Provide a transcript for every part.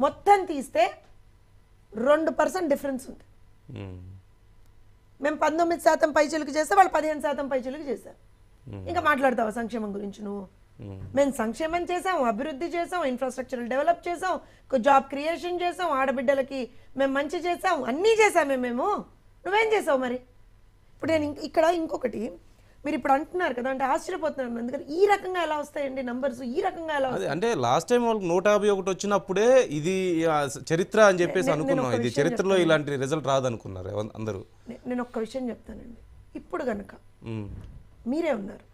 మొత్తం తీస్తే రెండు పర్సెంట్ డిఫరెన్స్ ఉంది ఉమ్. మేము పంతొమ్మిది శాతం పైచీలకు చేస్తే వాళ్ళు పదిహేను శాతం పైచీలకు చేశారు ఇంకా మాట్లాడతావా సంక్షేమం గురించి నువ్వు ఉమ్. మేము సంక్షేమం చేసాం అభివృద్ధి చేసాం ఇన్ఫ్రాస్ట్రక్చర్ డెవలప్ చేసాం జాబ్ క్రియేషన్ చేసాం ఆడబిడ్డలకి మేము మంచి చేసాం అన్నీ చేసామే మేము నువ్వేం చేసావు మరి ఇప్పుడు నేను ఇంక- ఇక్కడ ఇంకొకటి మీరు ఇప్పుడు అంటున్నారు కదా అంటే ఆశ్చర్యపోతున్నాను ఎందుకంటే ఈ రకంగా ఎలా వస్తాయండి నంబర్స్ ఈ రకంగా ఎలా అదే అంటే లాస్ట్ టైం వాళ్ళకి నూట యాభై ఒకటి వచ్చినప్పుడే ఇది ఆ, చరిత్ర అని చెప్పేసి నేను- నేను అనుకున్నాం ఒక ఇది విషయం చరిత్రలో ఇలాంటి రిజల్ట్ రాదనుకున్నారు ఎవ- అందరూ నే- నేను ఒక్క విషయం చెప్తానండి ఇప్పుడు గనక ఉమ్. మీరే ఉన్నారు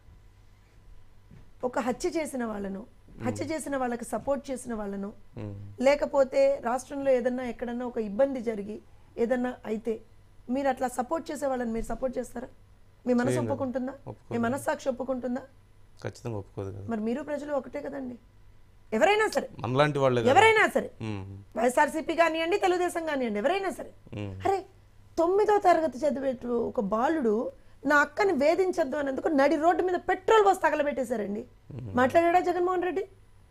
ఒక హత్య చేసిన వాళ్ళను హత్య చేసిన వాళ్ళకి సపోర్ట్ చేసిన వాళ్ళను ఉమ్. లేకపోతే రాష్ట్రంలో ఏదన్నా ఎక్కడన్నా ఒక ఇబ్బంది జరిగి ఏదన్నా అయితే మీరు అట్లా సపోర్ట్ చేసే వాళ్ళని మీరు సపోర్ట్ చేస్తారా మీ మనసు ఒప్పుకుంటుందా మీ మనస్సాక్షి ఒప్పుకుంటుందా ఖచ్చితంగా ఒప్పుకోదు కదా మరి మీరు ప్రజలు ఒకటే కదండి ఎవరైనా సరే మనలాంటి వాళ్ళే కదా ఎవరైనా సరే ఉమ్. వైఎస్ఆర్సీపీ కానివ్వండి తెలుగుదేశం కానివ్వండి ఎవరైనా సరే ఉమ్. అరే తొమ్మిదో తరగతి చదివే ఒక బాలుడు నా అక్కని వేధించొద్దు అన్నందుకు నడి రోడ్డు మీద పెట్రోల్ పోసి తగలబెట్టేశారండి మాట్లాడాడా జగన్మోహన్ రెడ్డి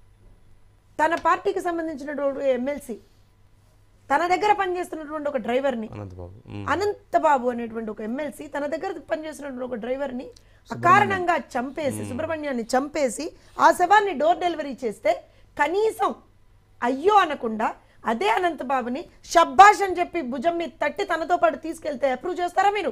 తన పార్టీకి సంబంధించినటువంటి ఎమ్మెల్సీ తన దగ్గర పనిచేస్తున్నటువంటి ఒక డ్రైవర్ని అనంతబాబు ఉమ్. అనంతబాబు అనేటువంటి ఒక ఎమ్మెల్సీ తన దగ్గర పనిచేసినటువంటి ఒక డ్రైవర్ని అకారణంగా చంపేసి సుబ్రహ్మణ్యాన్ని చంపేసి ఆ శవాన్ని డోర్ డెలివరీ చేస్తే కనీసం అయ్యో అనకుండా అదే అనంతబాబుని షబ్బాష్ అని చెప్పి భుజం మీద తట్టి తనతో పాటు తీసుకెళ్తే అప్రూవ్ చేస్తారా మీరు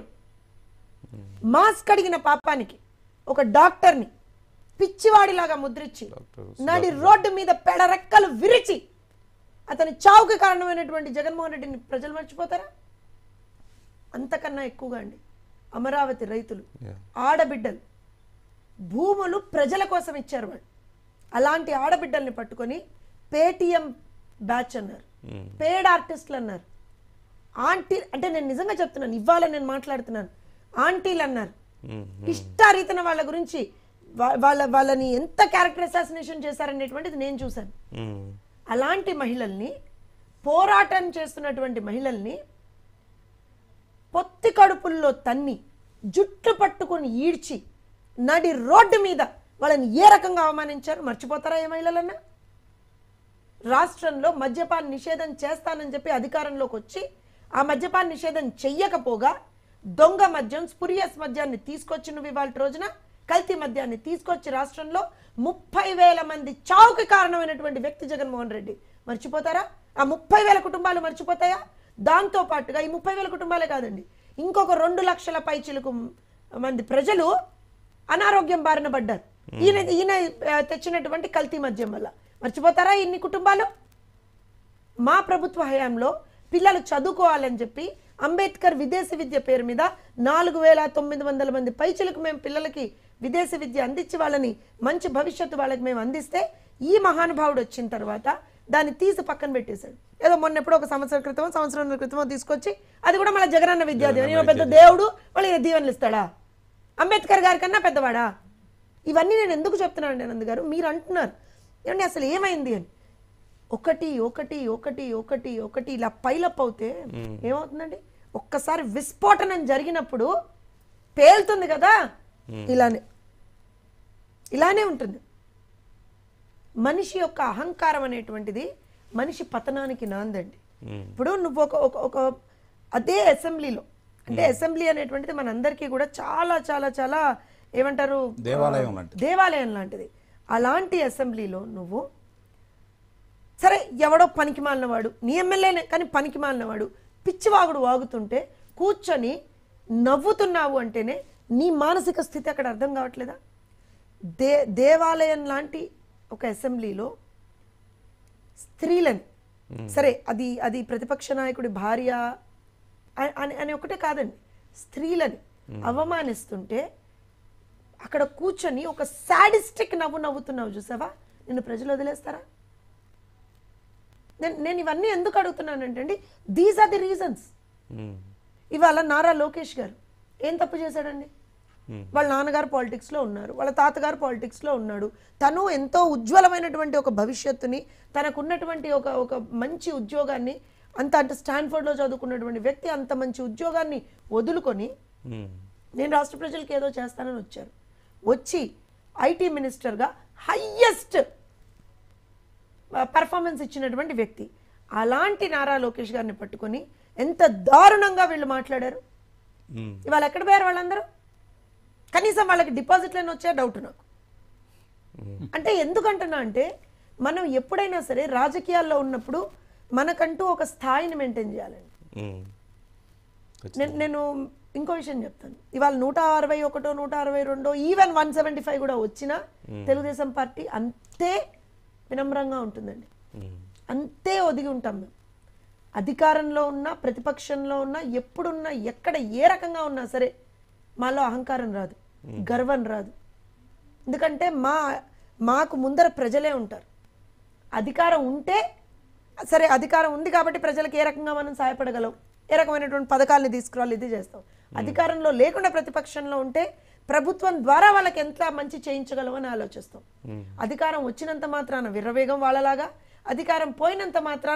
మాస్క్ అడిగిన పాపానికి ఒక డాక్టర్ని పిచ్చివాడిలాగా ముద్రించి డాక్టర్ నడి రోడ్డు మీద పెడరెక్కలు విరిచి అతని చావుకి కారణమైనటువంటి జగన్మోహన్ రెడ్డిని ప్రజలు మర్చిపోతారా అంతకన్నా ఎక్కువగా అండి అమరావతి రైతులు Yeah. ఆడబిడ్డలు భూములు ప్రజల కోసం ఇచ్చారు వాళ్ళు అలాంటి ఆడబిడ్డల్ని పట్టుకొని పేటిఎం బ్యాచ్ అన్నారు ఉమ్. పేడ్ ఆర్టిస్టులు అన్నారు ఆంటీ అంటే నేను నిజంగా చెప్తున్నాను ఇవాళ నేను మాట్లాడుతున్నాను ఆంటీలు అన్నారు ఉమ్. ఇష్టారీతన వాళ్ళ గురించి వా- వాళ్ళ వాళ్ళని ఎంత క్యారెక్టర్ అసాసినేషన్ చేశారనేటువంటిది నేను చూశాను ఉమ్. అలాంటి మహిళల్ని పోరాటం చేస్తున్నటువంటి మహిళల్ని పొత్తి కడుపుల్లో తన్ని జుట్టు పట్టుకొని ఈడ్చి నడి రోడ్డు మీద వాళ్ళని ఏ రకంగా అవమానించారు మర్చిపోతారా ఏ మహిళలన్నా రాష్ట్రంలో మద్యపాన నిషేధం చేస్తానని చెప్పి అధికారంలోకి వచ్చి ఆ మద్యపాన నిషేధం చెయ్యకపోగా దొంగ మద్యం స్పురియస్ మద్యాన్ని తీసుకొచ్చి నువ్వు ఇవాళ రోజున కల్తీ మద్యాన్ని తీసుకొచ్చి రాష్ట్రంలో ముప్పై వేల మంది చావుకి కారణమైనటువంటి వ్యక్తి జగన్మోహన్ రెడ్డి మర్చిపోతారా ఆ ముప్పై వేల కుటుంబాలు మర్చిపోతాయా దాంతో పాటుగా ఈ ముప్పై వేల కుటుంబాలే కాదండి ఇంకొక రెండు లక్షల పైచిలకు మంది ప్రజలు అనారోగ్యం బారిన పడ్డారు ఈయన ఈయన ఆ, తెచ్చినటువంటి కల్తీ మద్యం వల్ల మర్చిపోతారా ఇన్ని కుటుంబాలు మా ప్రభుత్వ హయాంలో పిల్లలు చదువుకోవాలని చెప్పి అంబేద్కర్ విదేశీ విద్య పేరు మీద నాలుగు వేల తొమ్మిది వందల మంది పైచలకు మేము పిల్లలకి విదేశీ విద్య అందించి వాళ్ళని మంచి భవిష్యత్తు వాళ్ళకి మేము అందిస్తే ఈ మహానుభావుడు వచ్చిన తర్వాత దాన్ని తీసి పక్కన పెట్టేశాడు ఏదో మొన్న ఎప్పుడో ఒక సంవత్సరం క్రితం సంవత్సరం క్రితమో తీసుకొచ్చి అది కూడా మళ్ళీ జగనన్న విద్యా దీవెన ఈయన పెద్ద దేవుడు వాళ్ళు ఈయన దీవెనలు ఇస్తాడా అంబేద్కర్ గారి కన్నా పెద్దవాడా ఇవన్నీ నేను ఎందుకు చెప్తున్నాను ఆనంద్ గారు మీరు అంటున్నారు ఏమండి అసలు ఏమైంది అని ఒకటి ఒకటి ఒకటి ఒకటి ఒకటి ఇలా పైలప్ అవుతే ఏమవుతుందండి ఒక్కసారి విస్ఫోటనం జరిగినప్పుడు పేలుతుంది కదా ఇలానే ఇలానే ఉంటుంది మనిషి యొక్క అహంకారం అనేటువంటిది మనిషి పతనానికి నాందండి ఉమ్. ఇప్పుడు నువ్వు ఒక ఒక ఒక అదే అసెంబ్లీలో అంటే అసెంబ్లీ అనేటువంటిది మనందరికీ కూడా చాలా చాలా చాలా ఏమంటారు దేవాలయం లాంటిది. దేవాలయం లాంటిది అలాంటి అసెంబ్లీలో నువ్వు సరే ఎవడో పనికి మాలినవాడు నీ ఎమ్మెల్యేనే కానీ పనికి మాలినవాడు పిచ్చివాగుడు వాగుతుంటే కూర్చొని నవ్వుతున్నావు అంటేనే నీ మానసిక స్థితి అక్కడ అర్థం కావట్లేదా దే దేవాలయం లాంటి ఒక అసెంబ్లీలో స్త్రీలని సరే అది అది ప్రతిపక్ష నాయకుడి భార్య అ- అని అని ఒకటే కాదండి స్త్రీలని అవమానిస్తుంటే అక్కడ కూర్చొని ఒక సాడిస్టిక్ నవ్వు నవ్వుతున్నావు చూసావా నిన్ను ప్రజలు వదిలేస్తారా నేను నేను ఇవన్నీ ఎందుకు అడుగుతున్నానంటే అండి these are the reasons um. ఇవాళ నారా లోకేష్ గారు ఏం తప్పు చేశాడండి వాళ్ళ నాన్నగారు politics లో ఉన్నారు వాళ్ళ తాతగారు politics లో ఉన్నాడు తను ఎంతో ఉజ్వలమైనటువంటి ఒక భవిష్యత్తుని తనకున్నటువంటి ఒక ఒక మంచి ఉద్యోగాన్ని అంత అంటే స్టాన్ఫర్డ్లో చదువుకున్నటువంటి వ్యక్తి అంత మంచి ఉద్యోగాన్ని వదులుకొని ఉమ్. నేను రాష్ట్ర ప్రజలకు ఏదో చేస్తానని వచ్చారు వచ్చి ఐటీ మినిస్టర్గా హయ్యెస్ట్ పర్ఫార్మెన్స్ ఇచ్చినటువంటి వ్యక్తి అలాంటి నారా లోకేష్ గారిని పట్టుకొని ఎంత దారుణంగా వీళ్ళు మాట్లాడారు ఉమ్, ఇవాళ ఎక్కడ పోయారు వాళ్ళందరూ కనీసం వాళ్ళకి డిపాజిట్లను వచ్చే డౌట్ నాకు అంటే ఎందుకంటున్నా అంటే మనం ఎప్పుడైనా సరే రాజకీయాల్లో ఉన్నప్పుడు మనకంటూ ఒక స్థాయిని మెయింటైన్ చేయాలండి ఉమ్. నేను నేను ఇంకో విషయం చెప్తాను ఇవాళ నూట అరవై ఒకటో నూట అరవై రెండో ఈవెన్ వన్ సెవెంటీ ఫైవ్ కూడా వచ్చినా తెలుగుదేశం పార్టీ అంతే వినమ్రంగా ఉంటుందండి ఉమ్, అంతే ఒదిగి ఉంటాం మేము అధికారంలో ఉన్నా ప్రతిపక్షంలో ఉన్నా ఎప్పుడున్నా ఎక్కడ ఏ రకంగా ఉన్నా సరే మాలో అహంకారం రాదు గర్వం రాదు ఎందుకంటే మా మాకు ముందర ప్రజలే ఉంటారు అధికారం ఉంటే సరే అధికారం ఉంది కాబట్టి ప్రజలకు ఏ రకంగా మనం సహాయపడగలం ఏ రకమైనటువంటి పథకాలను తీసుకురావాలి ఇది చేస్తాం అధికారంలో లేకుండా ప్రతిపక్షంలో ఉంటే ప్రభుత్వం ద్వారా వాళ్ళకి ఎంత మంచి చేయించగలం అని ఆలోచిస్తాం అధికారం వచ్చినంత మాత్రాన విర్రవేగం వాళ్ళలాగా అధికారం పోయినంత మాత్రాన